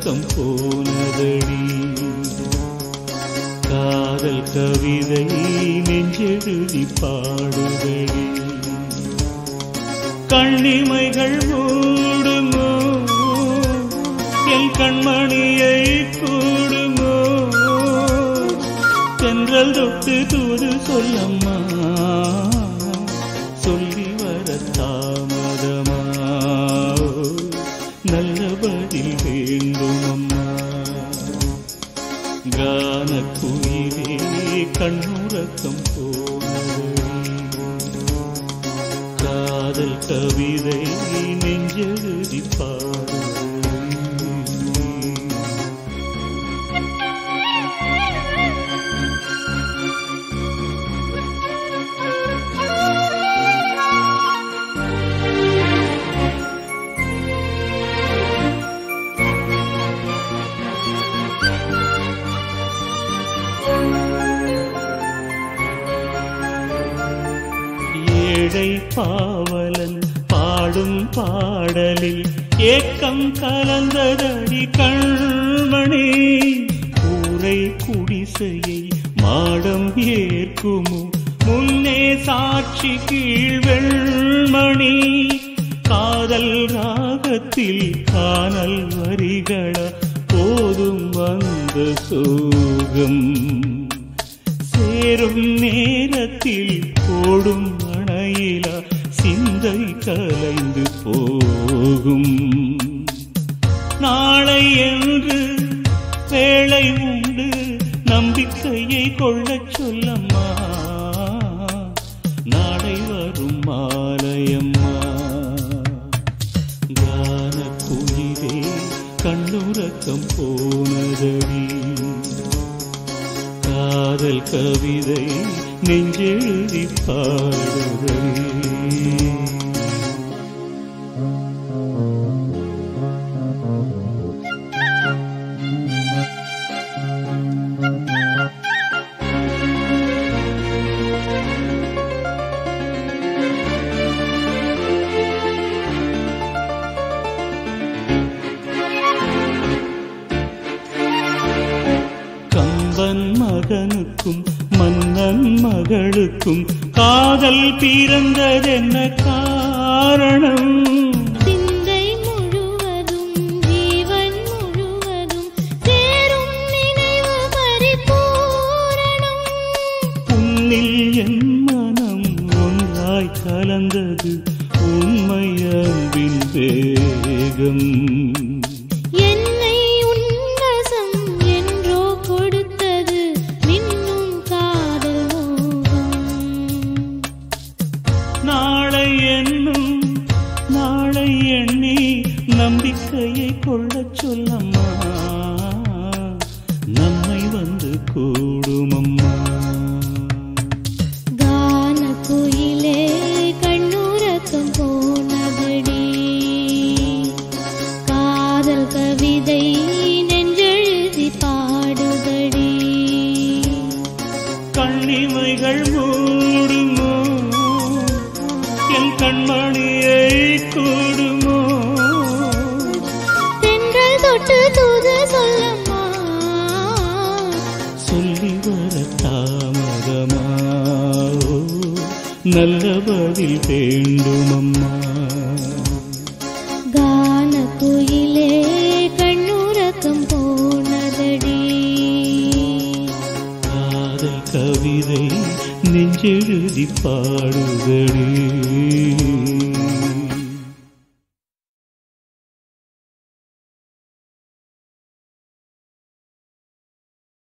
கண்ணுறக்கம் போனதடி காதல் கவிதை நெஞ்செழுதி பாடுதடி கண்ணிமைகள் மூடுமோ என் கண்மணியை கூடுமோ தென்றல் தொட்டு தூது சொல்லம்மா சொல்லி வர தாமதமா நல்ல பதில் வேண்டும் அம்மா கான குயிலே கண்ணுறக்கம் போனதடி காதல் கவிதை நெஞ்செழுதி பாடு ஏழை பாவலன் பாடும் பாடலில் ஏக்கம் கலந்ததடி கண்மணி கூரை குடிசையை மாடம் ஏற்குமோ முன்னே சாட்சி கீழ் வெண்மணி காதல் ராகத்தில் காணல் வரிகள போதும் வந்த சோகம் சேரும் நேரத்தில் போடும் அணையில சிந்தை கலைந்து போகும் நாளை என்று வேளை உண்டு நம்பிக்கையை கொள்ளச் சொல்லம்மா நாளை வரும் மாலையம்மா கான குயிலே கண்ணுறக்கம் போனதடி காதல் கவிதை நெஞ்செழுதி பாடுதடி கம்பன் மகனுக்கும் மன்னன் மகளுக்கும் காதல் பிறந்ததென்ன காரணம் சிந்தை முழுவதும் ஜீவன் முழுவதும் சேரும் நினைவு பரிபூரணம் உன்னில் என் மனம் ஒன்றாய் கலந்தது உண்மை அன்பின் வேகம் என்னை உன்வசம் என்றோ கொடுத்தது மின்னும் காதல் மோகம் நாளை என்னும் நாளை எண்ணி நம்பிக்கையை கொள்ளச் சொல்லம்மா நம்மை வந்து கூடுமம்மா கான குயிலே கண்ணுறக்கம் போனபடி காதல் கவிதை நெஞ்செழுதி பாடுதடி கண்ணிமைகள் மூடுமோ என் கண்மணியை கூடுமோ தென்றல் தொட்டு தூது சொல்லம்மா சொல்லி வர தாமதமா ஓ, நல்ல பதில் வேண்டுமம்மா கான குயிலே கண்ணுறக்கம் போனதடி காதல் கவிதை நெஞ்செழுதி பாடுதடி